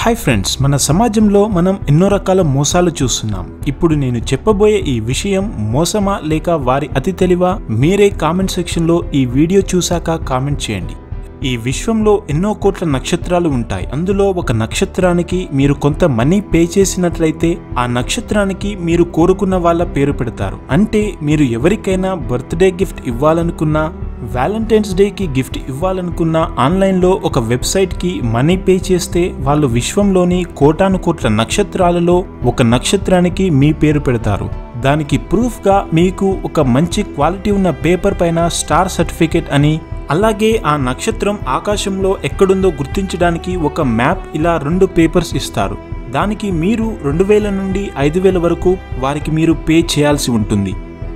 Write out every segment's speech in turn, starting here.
hi friends మన సమాజంలో మనం ఎన్నో రకాల మోసాలు చూస్తున్నాం ఇప్పుడు నేను చెప్పబోయే ఈ విషయం మోసమా లేక వారి అతి తెలివా మీరే కామెంట్ సెక్షన్లో ఈ వీడియో చూశాక కామెంట్ చేయండి ఈ విశ్వంలో ఎన్నో కోట్ల నక్షత్రాలు ఉంటాయి అందులో ఒక నక్షత్రానికి మీరు కొంత మనీ పే చేసినట్లయితే ఆ నక్షత్రానికి మీరు కోరుకున్న వాళ్ళ పేరు పెడతారు అంటే మీరు ఎవరికైనా బర్త్డే గిఫ్ట్ ఇవ్వాలనుకున్నా వ్యాలంటైన్స్ డేకి గిఫ్ట్ ఇవ్వాలనుకున్న ఆన్లైన్లో ఒక వెబ్సైట్కి మనీ పే చేస్తే వాళ్ళు విశ్వంలోని కోటాను కోట్ల నక్షత్రాలలో ఒక నక్షత్రానికి మీ పేరు పెడతారు దానికి ప్రూఫ్గా మీకు ఒక మంచి క్వాలిటీ ఉన్న పేపర్ పైన స్టార్ సర్టిఫికేట్ అని అలాగే ఆ నక్షత్రం ఆకాశంలో ఎక్కడుందో గుర్తించడానికి ఒక మ్యాప్ ఇలా రెండు పేపర్స్ ఇస్తారు దానికి మీరు రెండు వేల నుండి ఐదు వేల వరకు వారికి మీరు పే చేయాల్సి ఉంటుంది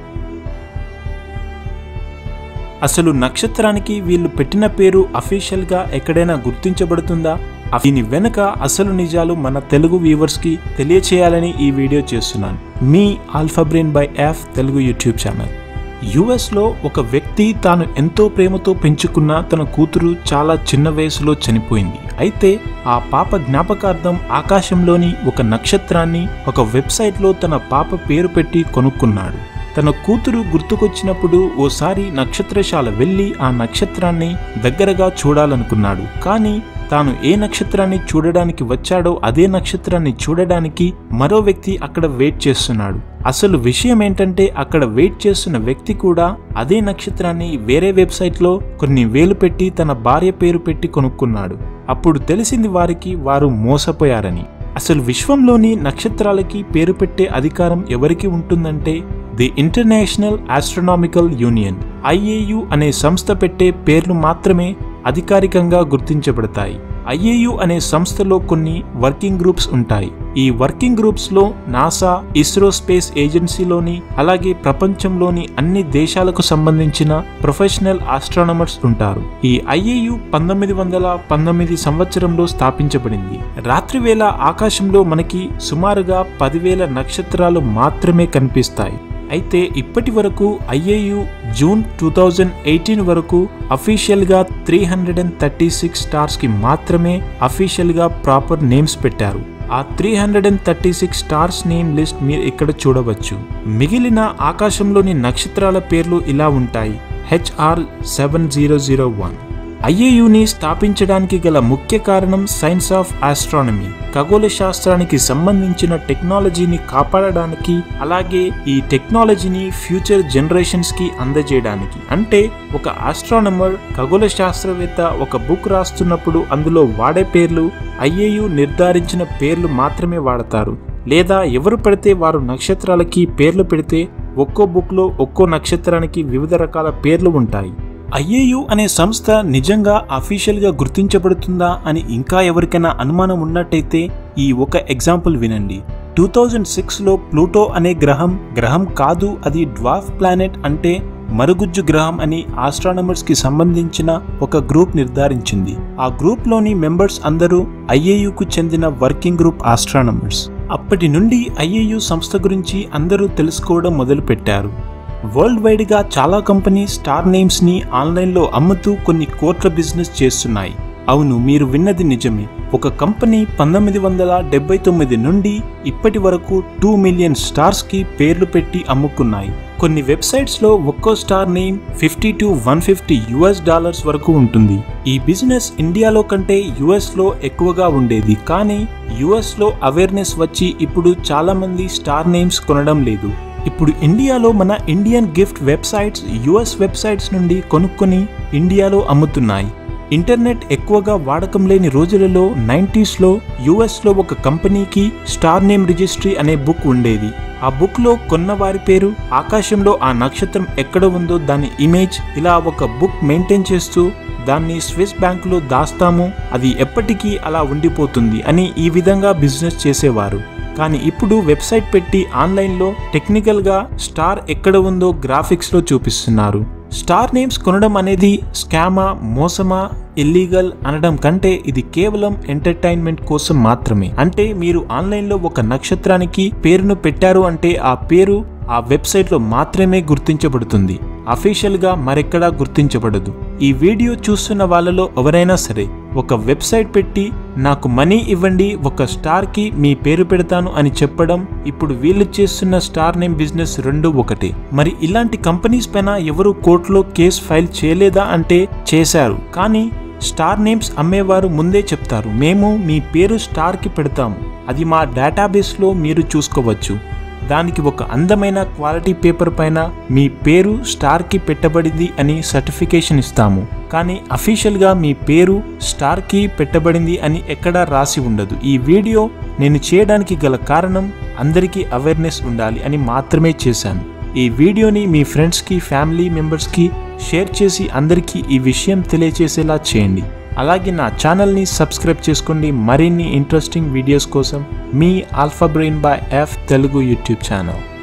అసలు నక్షత్రానికి వీళ్ళు పెట్టిన పేరు అఫీషియల్గా ఎక్కడైనా గుర్తించబడుతుందా దీని వెనుక అసలు నిజాలు మన తెలుగు వ్యూవర్స్కి తెలియచేయాలని ఈ వీడియో చేస్తున్నాను మీ Alpha Brain by F Telugu YouTube channel యుఎస్లో ఒక వ్యక్తి తాను ఎంతో ప్రేమతో పెంచుకున్న తన కూతురు చాలా చిన్న వయసులో చనిపోయింది అయితే ఆ పాప జ్ఞాపకార్థం ఆకాశంలోని ఒక నక్షత్రాన్ని ఒక వెబ్సైట్లో తన పాప పేరు పెట్టి కొనుక్కున్నాడు తన కూతురు గుర్తుకొచ్చినప్పుడు ఓసారి నక్షత్రశాల వెళ్ళి ఆ నక్షత్రాన్ని దగ్గరగా చూడాలనుకున్నాడు కానీ తాను ఏ నక్షత్రాన్ని చూడడానికి వచ్చాడో అదే నక్షత్రాన్ని చూడడానికి మరో వ్యక్తి అక్కడ వెయిట్ చేస్తున్నాడు అసలు విషయం ఏంటంటే అక్కడ వెయిట్ చేస్తున్న వ్యక్తి కూడా అదే నక్షత్రాన్ని వేరే వెబ్సైట్లో కొన్ని వేలు పెట్టి తన భార్య పేరు పెట్టి కొనుక్కున్నాడు అప్పుడు తెలిసింది వారికి వారు మోసపోయారని అసలు విశ్వంలోని నక్షత్రాలకి పేరు పెట్టే అధికారం ఎవరికి ఉంటుందంటే the International Astronomical Union IAU అనే సంస్థ పెట్టే పేర్లు మాత్రమే అధికారికంగా గుర్తించబడతాయి ఐఏయు అనే సంస్థలో కొన్ని వర్కింగ్ గ్రూప్స్ ఉంటాయి ఈ వర్కింగ్ గ్రూప్స్ లో నాసా ఇస్రో స్పేస్ ఏజెన్సీలోని అలాగే ప్రపంచంలోని అన్ని దేశాలకు సంబంధించిన ప్రొఫెషనల్ ఆస్ట్రానమర్స్ ఉంటారు ఈ ఐఏయు పంతొమ్మిది వందల పంతొమ్మిది సంవత్సరంలో స్థాపించబడింది రాత్రివేళ ఆకాశంలో మనకి సుమారుగా పదివేల నక్షత్రాలు మాత్రమే కనిపిస్తాయి అయితే ఇప్పటి వరకు IAU June two thousand eighteen వరకు అఫీషియల్గా three hundred and thirty six స్టార్స్కి మాత్రమే అఫీషియల్గా ప్రాపర్ నేమ్స్ పెట్టారు ఆ three hundred and thirty six stars name list మీరు ఇక్కడ చూడవచ్చు మిగిలిన ఆకాశంలోని నక్షత్రాల పేర్లు ఇలా ఉంటాయి HR seven zero zero one ఐఏయుని స్థాపించడానికి గల ముఖ్య కారణం సైన్స్ ఆఫ్ ఆస్ట్రానమీ ఖగోళ శాస్త్రానికి సంబంధించిన టెక్నాలజీని కాపాడడానికి అలాగే ఈ టెక్నాలజీని ఫ్యూచర్ జనరేషన్స్ కి అందజేయడానికి అంటే ఒక ఆస్ట్రానమర్ ఖగోళ శాస్త్రవేత్త ఒక బుక్ రాస్తున్నప్పుడు అందులో వాడే పేర్లు ఐఏయు నిర్ధారించిన పేర్లు మాత్రమే వాడతారు లేదా ఎవరు పెడితే వారు నక్షత్రాలకి పేర్లు పెడితే ఒక్కో బుక్లో ఒక్కో నక్షత్రానికి వివిధ రకాల పేర్లు ఉంటాయి ఐఏయు అనే సంస్థ నిజంగా అఫీషియల్గా గుర్తించబడుతుందా అని ఇంకా ఎవరికైనా అనుమానం ఉన్నట్టయితే ఈ ఒక ఎగ్జాంపుల్ వినండి టూ థౌజండ్ సిక్స్లో ప్లూటో అనే గ్రహం గ్రహం కాదు అది డ్వార్ఫ్ ప్లానెట్ అంటే మరుగుజ్జు గ్రహం అని ఆస్ట్రానమర్స్ కి సంబంధించిన ఒక గ్రూప్ నిర్ధారించింది ఆ గ్రూప్ లోని మెంబర్స్ అందరూ ఐఏయుకు చెందిన వర్కింగ్ గ్రూప్ ఆస్ట్రానమర్స్ అప్పటి నుండి ఐఏయు సంస్థ గురించి అందరూ తెలుసుకోవడం మొదలుపెట్టారు వరల్డ్ వైడ్గా చాలా కంపెనీ స్టార్ నేమ్స్ని ఆన్లైన్లో అమ్ముతూ కొన్ని కోట్ల బిజినెస్ చేస్తున్నాయి అవును మీరు విన్నది నిజమే ఒక కంపెనీ పంతొమ్మిది వందల డెబ్బై తొమ్మిది నుండి ఇప్పటి వరకు టూ మిలియన్ స్టార్స్కి పేర్లు పెట్టి అమ్ముకున్నాయి కొన్ని వెబ్సైట్స్లో ఒక్కో star name fifty to one fifty US dollars వరకు ఉంటుంది ఈ బిజినెస్ ఇండియాలో కంటే యుఎస్లో ఎక్కువగా ఉండేది కానీ యుఎస్లో అవేర్నెస్ వచ్చి ఇప్పుడు చాలా మంది స్టార్ నేమ్స్ కొనడం లేదు ఇప్పుడు ఇండియాలో మన Indian gift websites US websites నుండి కొనుక్కొని ఇండియాలో అమ్ముతున్నాయి ఇంటర్నెట్ ఎక్కువగా వాడకం లేని రోజులలో నైంటీస్లో యుఎస్లో ఒక కంపెనీకి స్టార్ నేమ్ రిజిస్ట్రీ అనే బుక్ ఉండేది ఆ బుక్లో కొన్న వారి పేరు ఆకాశంలో ఆ నక్షత్రం ఎక్కడ ఉందో దాని ఇమేజ్ ఇలా ఒక బుక్ మెయింటైన్ చేస్తూ దాన్ని స్విస్ బ్యాంకులో దాస్తాము అది ఎప్పటికీ అలా ఉండిపోతుంది అని ఈ విధంగా బిజినెస్ చేసేవారు కానీ ఇప్పుడు వెబ్సైట్ పెట్టి ఆన్లైన్లో టెక్నికల్గా స్టార్ ఎక్కడ ఉందో గ్రాఫిక్స్లో చూపిస్తున్నారు స్టార్ నేమ్స్ కొనడం అనేది స్కామా మోసమా ఇల్లీగల్ అనడం కంటే ఇది కేవలం ఎంటర్టైన్మెంట్ కోసం మాత్రమే అంటే మీరు ఆన్లైన్లో ఒక నక్షత్రానికి పేరును పెట్టారు అంటే ఆ పేరు ఆ వెబ్సైట్లో మాత్రమే గుర్తించబడుతుంది అఫీషియల్గా మరెక్కడా గుర్తించబడదు ఈ వీడియో చూస్తున్న వాళ్ళలో ఎవరైనా సరే ఒక వెబ్సైట్ పెట్టి నాకు మనీ ఇవ్వండి ఒక స్టార్కి మీ పేరు పెడతాను అని చెప్పడం ఇప్పుడు వీళ్ళు చేస్తున్న స్టార్ నేమ్ బిజినెస్ రెండు ఒకటే మరి ఇలాంటి కంపెనీస్ పైన ఎవరు కోర్టులో కేసు ఫైల్ చేయలేదా అంటే చేశారు కానీ స్టార్ నేమ్స్ అమ్మేవారు ముందే చెప్తారు మేము మీ పేరు స్టార్కి పెడతాము అది మా డేటాబేస్లో మీరు చూసుకోవచ్చు దానికి ఒక అందమైన క్వాలిటీ పేపర్ పైన మీ పేరు స్టార్కి పెట్టబడింది అని సర్టిఫికేషన్ ఇస్తాము కానీ అఫీషియల్గా మీ పేరు స్టార్కి పెట్టబడింది అని ఎక్కడా రాసి ఉండదు ఈ వీడియో నేను చేయడానికి గల కారణం అందరికీ అవేర్నెస్ ఉండాలి అని మాత్రమే చేశాను ఈ వీడియోని మీ ఫ్రెండ్స్కి ఫ్యామిలీ మెంబర్స్కి షేర్ చేసి అందరికీ ఈ విషయం తెలియచేసేలా చేయండి అలాగే నా ఛానల్ని సబ్స్క్రైబ్ చేసుకోండి మరిన్ని ఇంట్రెస్టింగ్ వీడియోస్ కోసం మీ Alpha Brain by F Telugu YouTube channel